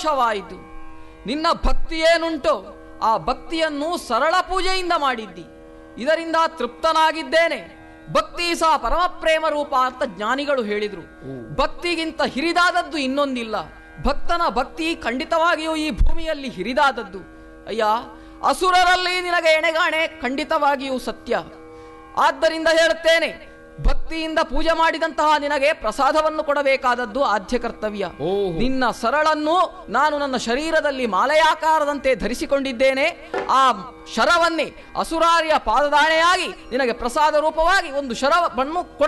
ಸಂತೋಷವಾಯಿತು ನಿನ್ನ ಭಕ್ತಿ ಏನುಂಟೋ ಆ ಭಕ್ತಿಯನ್ನು ಸರಳ ಪೂಜೆಯಿಂದ ಮಾಡಿದ್ದಿ ಇದರಿಂದ ತೃಪ್ತನಾಗಿದ್ದೇನೆ ಭಕ್ತಿ ಸಹ ಪರಮ ಪ್ರೇಮ ರೂಪ ಅಂತ ಜ್ಞಾನಿಗಳು ಹೇಳಿದ್ರು ಭಕ್ತಿಗಿಂತ ಹಿರಿದಾದದ್ದು ಇನ್ನೊಂದಿಲ್ಲ ಭಕ್ತನ ಭಕ್ತಿ ಖಂಡಿತವಾಗಿಯೂ ಈ ಭೂಮಿಯಲ್ಲಿ ಹಿರಿದಾದದ್ದು ಅಯ್ಯ ಅಸುರರಲ್ಲಿ ನಿನಗೆ ಎಣೆಗಾಣೆ ಖಂಡಿತವಾಗಿಯೂ ಸತ್ಯ ಆದ್ದರಿಂದ ಹೇಳುತ್ತೇನೆ ಭಕ್ತಿಯಿಂದ ಪೂಜೆ ಮಾಡಿದಂತಹ ನಿನಗೆ ಪ್ರಸಾದವನ್ನು ಕೊಡಬೇಕಾದದ್ದು ಆದ್ಯ ಕರ್ತವ್ಯ ಓಹೋ. ನಿನ್ನ ಸರಳನ್ನು ನಾನು ನನ್ನ ಶರೀರದಲ್ಲಿ ಮಾಲೆಯಾಕಾರದಂತೆ ಧರಿಸಿಕೊಂಡಿದ್ದೇನೆ ಆ ಶರವನ್ನೇ ಅಸುರಾರಿಯ ಪಾದದಾಣೆಯಾಗಿ ನಿನಗೆ ಪ್ರಸಾದ ರೂಪವಾಗಿ ಒಂದು ಶರವನ್ನು